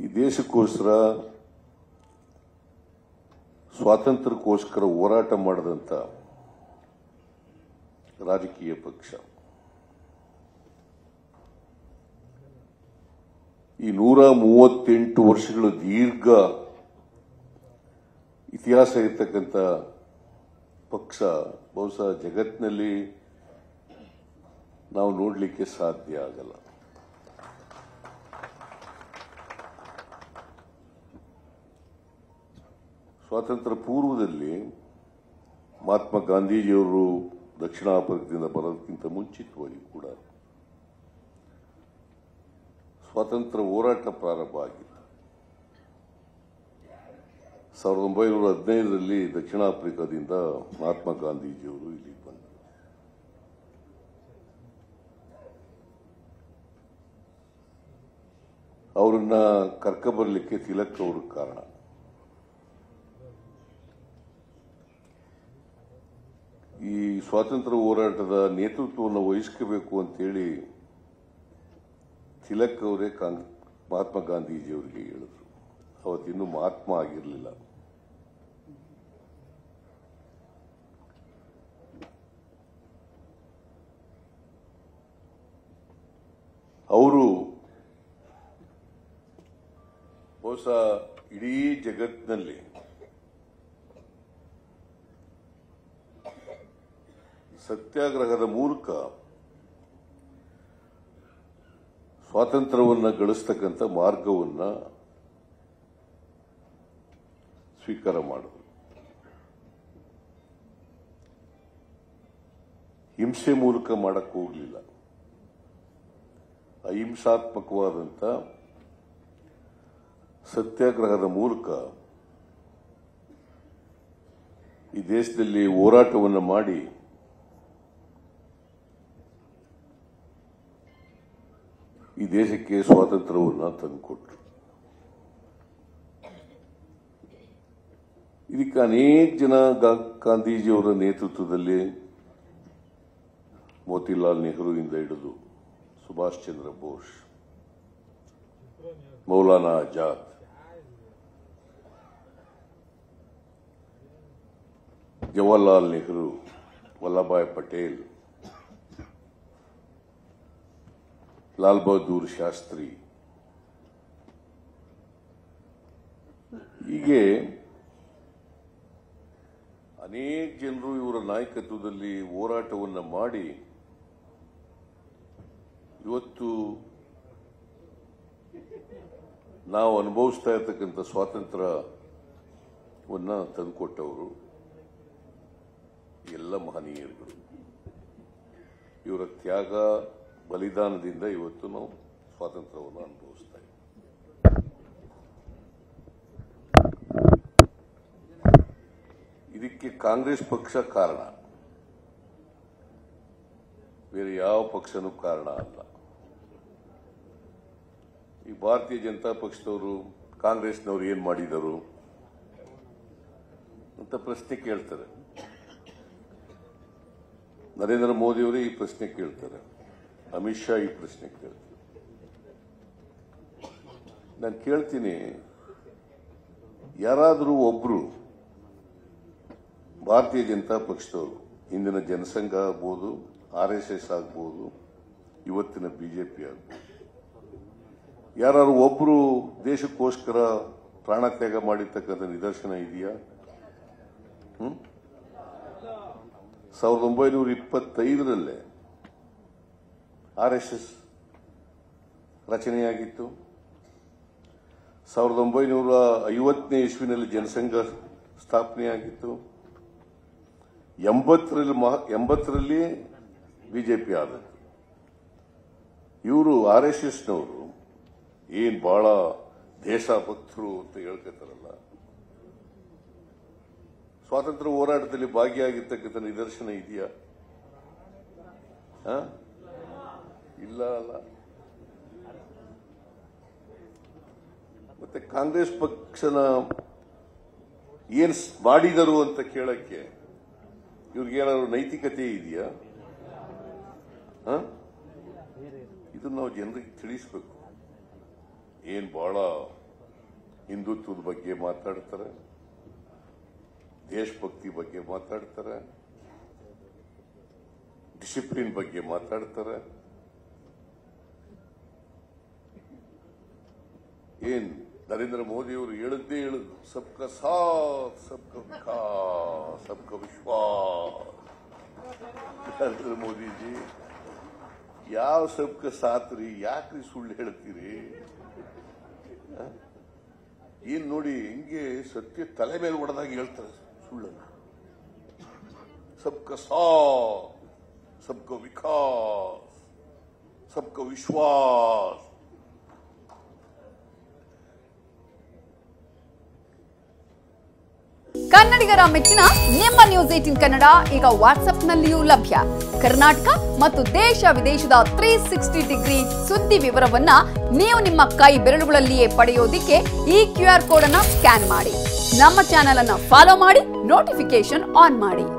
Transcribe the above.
ಈ ದೇಶಕ್ಕೋಸ್ಕರ ಸ್ವಾತಂತ್ರ್ಯಕ್ಕೋಸ್ಕರ ಹೋರಾಟ ಮಾಡಿದಂತ ರಾಜಕೀಯ ಪಕ್ಷ ಈ ನೂರ ಮೂವತ್ತೆಂಟು ವರ್ಷಗಳ ದೀರ್ಘ ಇತಿಹಾಸ ಇರ್ತಕ್ಕಂಥ ಪಕ್ಷ ಬಹುಶಃ ಜಗತ್ತಿನಲ್ಲಿ ನಾವು ನೋಡಲಿಕ್ಕೆ ಸಾಧ್ಯ ಆಗಲ್ಲ ಸ್ವಾತಂತ್ರ್ಯ ಪೂರ್ವದಲ್ಲಿ ಮಹಾತ್ಮ ಗಾಂಧೀಜಿಯವರು ದಕ್ಷಿಣ ಆಫ್ರಿಕದಿಂದ ಬರೋದಕ್ಕಿಂತ ಮುಂಚಿತವಾಗಿ ಕೂಡ ಸ್ವಾತಂತ್ರ್ಯ ಹೋರಾಟ ಪ್ರಾರಂಭ ಆಗಿತ್ತು ಸಾವಿರದ ಒಂಬೈನೂರ ಹದಿನೈದರಲ್ಲಿ ದಕ್ಷಿಣ ಆಫ್ರಿಕಾದಿಂದ ಮಹಾತ್ಮ ಗಾಂಧೀಜಿಯವರು ಇಲ್ಲಿಗೆ ಬಂದರು ಅವರನ್ನ ಕರ್ಕಬರ್ಲಿಕ್ಕೆ ತಿಲಕ್ ಅವರು ಕಾರಣ ಈ ಸ್ವಾತಂತ್ರ್ಯ ಹೋರಾಟದ ನೇತೃತ್ವವನ್ನು ವಹಿಸ್ಕೋಬೇಕು ಅಂತೇಳಿ ತಿಲಕ್ ಅವರೇ ಕಾಂಗ್- ಮಹಾತ್ಮ ಗಾಂಧೀಜಿಯವರಿಗೆ ಹೇಳಿದ್ರು ಅವತ್ತಿನ್ನೂ ಮಹಾತ್ಮ ಆಗಿರಲಿಲ್ಲ ಅವರು ಬಹುಶಃ ಇಡೀ ಜಗತ್ತಿನಲ್ಲಿ ಸತ್ಯಾಗ್ರಹದ ಮೂಲಕ ಸ್ವಾತಂತ್ರ್ಯವನ್ನ ಗಳಿಸ್ತಕ್ಕಂಥ ಮಾರ್ಗವನ್ನ ಸ್ವೀಕಾರ ಮಾಡಿದ್ರು ಹಿಂಸೆ ಮೂಲಕ ಮಾಡಕ್ ಹೋಗಲಿಲ್ಲ ಅಹಿಂಸಾತ್ಮಕವಾದಂಥ ಸತ್ಯಾಗ್ರಹದ ಮೂಲಕ ಈ ದೇಶದಲ್ಲಿ ಹೋರಾಟವನ್ನು ಮಾಡಿ ಈ ದೇಶಕ್ಕೆ ಸ್ವಾತಂತ್ರ್ಯವನ್ನು ತಂದುಕೊಟ್ರು ಇದಕ್ಕೆ ಅನೇಕ ಜನ ಗಾ- ಗಾಂಧೀಜಿಯವರ ನೇತೃತ್ವದಲ್ಲಿ ಮೋತಿಲಾಲ್ ನೆಹರುವಿಂದ ಹಿಡಿದು ಸುಭಾಷ್ ಚಂದ್ರ ಬೋಸ್ ಮೌಲಾನಾ ಆಜಾದ್ ಜವಾಹರ್ಲಾಲ್ ನೆಹರು ವಲ್ಲಭಾಯ್ ಪಟೇಲ್ ಲಾಲ್ ಬಹದ್ದೂರ್ ಶಾಸ್ತ್ರಿ ಹೀಗೆ ಅನೇಕ ಜನರು ಇವರ ನಾಯಕತ್ವದಲ್ಲಿ ಹೋರಾಟವನ್ನು ಮಾಡಿ ಇವತ್ತು ನಾವು ಅನುಭವಿಸ್ತಾ ಇರ್ತಕ್ಕಂಥ ಸ್ವಾತಂತ್ರ್ಯವನ್ನ ತಂದುಕೊಟ್ಟವರು ಎಲ್ಲ ಮಹನೀಯರುಗಳು ಇವರ ತ್ಯಾಗ ಬಲಿದಾನದಿಂದ ಇವತ್ತು ನಾವು ಸ್ವಾತಂತ್ರ್ಯವನ್ನು ಅನುಭವಿಸ್ತಾ ಇದ್ದೀವಿ ಇದಕ್ಕೆ ಕಾಂಗ್ರೆಸ್ ಪಕ್ಷ ಕಾರಣ ಬೇರೆ ಯಾವ ಪಕ್ಷನೂ ಕಾರಣ ಅಲ್ಲ ಈ ಭಾರತೀಯ ಜನತಾ ಪಕ್ಷದವರು ಕಾಂಗ್ರೆಸ್ನವರು ಏನ್ ಮಾಡಿದರು ಅಂತ ಪ್ರಶ್ನೆ ಕೇಳ್ತಾರೆ ನರೇಂದ್ರ ಮೋದಿಯವರು ಈ ಪ್ರಶ್ನೆ ಕೇಳ್ತಾರೆ ಅಮಿತ್ ಶಾ ಈ ಪ್ರಶ್ನೆ ಕೇಳ್ತಾರೆ ನಾನು ಕೇಳ್ತೀನಿ ಯಾರಾದರೂ ಒಬ್ರು ಭಾರತೀಯ ಜನತಾ ಪಕ್ಷದವರು ಇಂದಿನ ಜನಸಂಘ ಆಗ್ಬೋದು ಆರ್ ಎಸ್ ಎಸ್ ಆಗ್ಬೋದು ಇವತ್ತಿನ ಬಿಜೆಪಿ ಆಗ್ಬೋದು ಯಾರು ಒಬ್ರು ದೇಶಕ್ಕೋಸ್ಕರ ಪ್ರಾಣತ್ಯಾಗ ಮಾಡಿರ್ತಕ್ಕಂಥ ನಿದರ್ಶನ ಇದೆಯಾ ಹ್ಮ್? ಸಾವಿರದ ಒಂಬೈನೂರ ಇಪ್ಪತ್ತೈದರಲ್ಲೇ ಆರ್ ಎಸ್ ಎಸ್ ರಚನೆಯಾಗಿತ್ತು ಸಾವಿರದ ಒಂಬೈನೂರ ಐವತ್ತನೇ ಇಸ್ವಿನಲ್ಲಿ ಜನಸಂಘ ಸ್ಥಾಪನೆಯಾಗಿತ್ತು ಎಂಬತ್ತರಲ್ಲಿ ಮಹಾ- ಎಂಬತ್ತರಲ್ಲಿ ಬಿಜೆಪಿ ಆದದ್ದು ಇವರು ಆರ್ ಎಸ್ ಎಸ್ನವರು ಏನ್ ಬಹಳ ದೇಶಭಕ್ತರು ಅಂತ ಹೇಳ್ಕೊತಾರಲ್ಲ ಸ್ವಾತಂತ್ರ್ಯ ಹೋರಾಟದಲ್ಲಿ ಭಾಗಿಯಾಗಿರ್ತಕ್ಕಂಥ ನಿದರ್ಶನ ಇದೆಯಾ ಹ? ಇಲ್ಲ ಅಲ್ಲ ಮತ್ತೆ ಕಾಂಗ್ರೆಸ್ ಪಕ್ಷನ ಏನ್ ಸ್- ಮಾಡಿದರು ಅಂತ ಕೇಳಕ್ಕೆ ಇವ್ರಿಗೇನಾದ್ರು ನೈತಿಕತೆ ಇದೆಯಾ ಹ? ಇದನ್ನ ನಾವು ಜನರಿಗೆ ತಿಳಿಸ್ಬೇಕು ಏನ್ ಬಹಳ ಹಿಂದುತ್ವದ ಬಗ್ಗೆ ಮಾತಾಡ್ತಾರೆ ದೇಶಭಕ್ತಿ ಬಗ್ಗೆ ಮಾತಾಡ್ತಾರೆ ಡಿಸಿಪ್ಲಿನ್ ಬಗ್ಗೆ ಮಾತಾಡ್ತಾರೆ ಏನ್ ನರೇಂದ್ರ ಮೋದಿ ಅವರು ಹೇಳದ್ದೇ ಹೇಳುದು ಸಬ್ಕ ಸಾಥ್ ಸಬ್ಕ ವಿಕಾಸ್ ಸಬ್ಕ ವಿಶ್ವಾಸ್ ನರೇಂದ್ರ ಮೋದಿಜಿ ಯಾವ ಸಬ್ಕ ಸಾಥ್ ರೀ ಯಾಕ್ರಿ ಸುಳ್ಳು ಹೇಳ್ತೀರಿ ಹ? ಏನ್ ನೋಡಿ ಹಿಂಗೆ ಸತ್ಯ ತಲೆ ಮೇಲೆ ಹೊಡೆದಾಗ ಹೇಳ್ತಾರೆ ಸುಳ್ಳನ್ನ ಸಬ್ಕ ಸಾಥ್ ಸಬ್ಕ ವಿಕಾಸ್ ಸಬ್ಕ ವಿಶ್ವಾಸ್ ಕನ್ನಡಿಗರ ಮೆಚ್ಚಿನ ನಿಮ್ಮ ನ್ಯೂಸ್ ಏಟಿನ್ ಕನ್ನಡ ಈಗ ವಾಟ್ಸ್ಆಪ್ನಲ್ಲಿಯೂ ಲಭ್ಯ ಕರ್ನಾಟಕ ಮತ್ತು ದೇಶ ವಿದೇಶದ ತ್ರೀ ಸಿಕ್ಸ್ಟಿ ಡಿಗ್ರಿ ಸುದ್ದಿ ವಿವರವನ್ನ ನೀವು ನಿಮ್ಮ ಕೈ ಬೆರಳುಗಳಲ್ಲಿಯೇ ಪಡೆಯೋದಿಕ್ಕೆ ಈ ಕ್ಯೂ ಆರ್ ಕೋಡ್ ಅನ್ನ ಸ್ಕ್ಯಾನ್ ಮಾಡಿ ನಮ್ಮ ಚಾನೆಲ್ ಅನ್ನ ಫಾಲೋ ಮಾಡಿ ನೋಟಿಫಿಕೇಶನ್ ಆನ್ ಮಾಡಿ